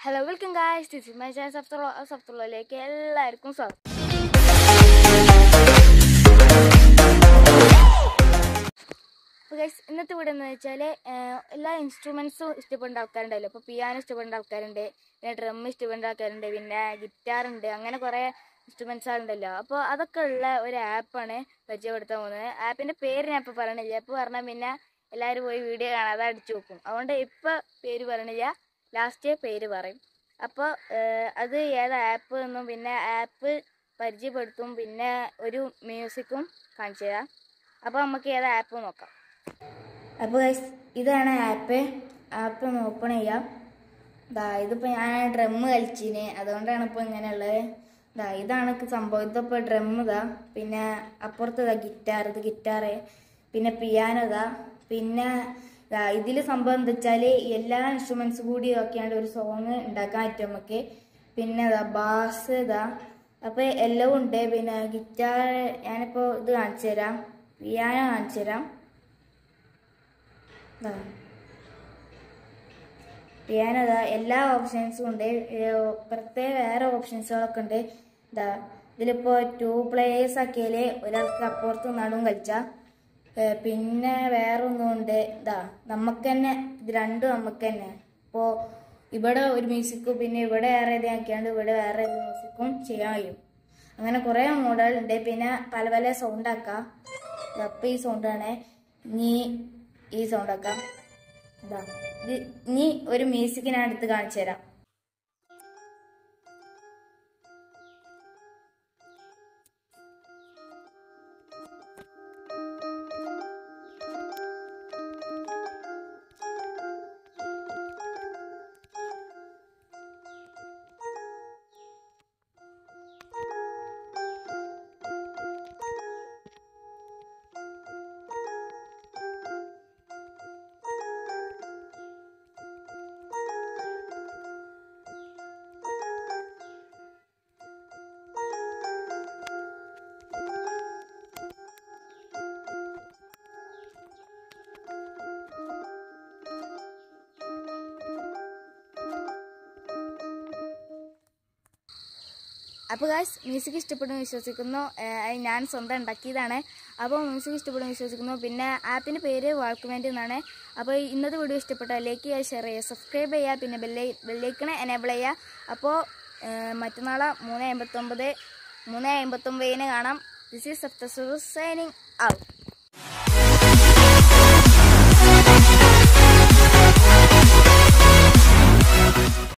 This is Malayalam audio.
hello welcome guys this my chance Safthulla സഫ്തുള്ളയിലേക്ക് എല്ലാവർക്കും സ്വാഗതം അപ്പോൾ ഗൈസ് ഇന്നത്തെ വീഡിയോ എന്ന് വെച്ചാൽ എല്ലാ ഇൻസ്ട്രുമെൻസും ഇഷ്ടപ്പെടുന്ന ആൾക്കാരുണ്ടല്ലോ ഇപ്പോൾ പിയാനോ ഇഷ്ടപ്പെടുന്ന ആൾക്കാരുണ്ട് പിന്നെ ഡ്രം ഇഷ്ടപ്പെടുന്ന ആൾക്കാരുണ്ട് പിന്നെ ഗിറ്റാർ ഉണ്ട് അങ്ങനെ കുറേ ഇൻസ്ട്രുമെൻസ് ഉണ്ടല്ലോ അപ്പോൾ അതൊക്കെ ഉള്ള ഒരു ആപ്പാണ് പരിചയപ്പെടുത്താൻ പോകുന്നത് ആപ്പിൻ്റെ പേര് ഞാൻ ഇപ്പോൾ പറയണില്ല ഇപ്പോൾ പറഞ്ഞാൽ പിന്നെ എല്ലാവരും പോയി വീഡിയോ കാണാതെ അടിച്ചു നോക്കും അതുകൊണ്ട് ഇപ്പോൾ പേര് പറയണില്ല ലാസ്റ്റ് പേര് പറയും അപ്പോൾ അത് ഏതാ ആപ്പ് എന്നും പിന്നെ ആപ്പ് പരിചയപ്പെടുത്തും പിന്നെ ഒരു മ്യൂസിക്കും കാണിച്ചു തരാം അപ്പോൾ നമുക്ക് ഏതാ ആപ്പ് നോക്കാം അപ്പോൾ ഗൈസ് ഇതാണ് ആപ്പ് ആപ്പ് ഒന്ന് ഓപ്പൺ ചെയ്യാം ദാ ഇതിപ്പോൾ ഞാൻ ഡ്രം കളിച്ചിന് അതുകൊണ്ടാണ് ഇപ്പോൾ ഇങ്ങനെയുള്ളത് ദാ ഇതാണ് ഇക്ക് സംഭവം ഇതിപ്പോൾ ഡ്രം ഇതാ പിന്നെ അപ്പുറത്ത് ഇതാ ഗിറ്റാർ ഇത് ഗിറ്റാറ് പിന്നെ പിയാനോ ഇതാ പിന്നെ ഇതിൽ സംഭവം എന്താ വെച്ചാൽ എല്ലാ ഇൻസ്ട്രുമെന്റ്സ് കൂടി ഒക്കെയാണ് ഒരു സോങ് ഉണ്ടാക്കാൻ പറ്റും നമുക്ക് പിന്നെ ഇതാ ബാസ് ഇതാ അപ്പോൾ എല്ലാം ഉണ്ട് പിന്നെ ഗിറ്റാർ ഞാനിപ്പോൾ ഇത് കാണിച്ചു തരാം പിയാനോ കാണിച്ചു തരാം ഇതാ പിയാനോ ഇതാ എല്ലാ ഓപ്ഷൻസും ഉണ്ട് ഏർ പ്രത്യേക വേറെ ഓപ്ഷൻസുകളൊക്കെ ഉണ്ട് ഇതാ ഇതിലിപ്പോൾ ടു പ്ലേയേഴ്സ് ആക്കിയാൽ ഒരാൾക്ക് അപ്പുറത്ത് നടും കളിച്ചാൽ പിന്നെ വേറെ ഒന്നുമുണ്ട് ഇതാ നമുക്ക് തന്നെ ഇത് രണ്ടും നമുക്ക് തന്നെ ഇപ്പോൾ ഇവിടെ ഒരു മ്യൂസിക്കും പിന്നെ ഇവിടെ വേറെ ഇതാക്കിയാണ്ട് ഇവിടെ വേറെ ഒരു മ്യൂസിക്കും ചെയ്യാൻ കഴിയും അങ്ങനെ കുറേ മോഡലുണ്ട് പിന്നെ പല പല സൗണ്ട് ആക്കാം അപ്പം ഈ സൗണ്ടാണ് ഇനി ഈ സൗണ്ട് ആക്കാം ഇതാ ഇത് ഇനി ഒരു മ്യൂസിക് ഞാൻ എടുത്ത് കാണിച്ചു തരാം അപ്പോൾ ഗായ്സ് മ്യൂസിക് ഇഷ്ടപ്പെടുന്നു വിശ്വസിക്കുന്നു ഏഹ് അത് ഞാൻ സ്വന്തം ഉണ്ടാക്കിയതാണ് അപ്പോൾ മ്യൂസിക് ഇഷ്ടപ്പെടുന്നു വിശ്വസിക്കുന്നു പിന്നെ ആപ്പിൻ്റെ പേര് വാൾക്കുമെൻ്റ് എന്നാണ് അപ്പോൾ ഇന്നത്തെ വീഡിയോ ഇഷ്ടപ്പെട്ടാൽ ലൈക്ക് ചെയ്യുക ഷെയർ ചെയ്യുക സബ്സ്ക്രൈബ് ചെയ്യുക പിന്നെ ബെല്ലൈ ബെല്ലൈക്കണെ എനേബിൾ ചെയ്യുക അപ്പോൾ ഏഹ് മറ്റന്നാളെ മൂന്ന് അമ്പത്തൊമ്പത് മൂന്ന് അമ്പത്തൊമ്പതിന് കാണാം this is Safta signing out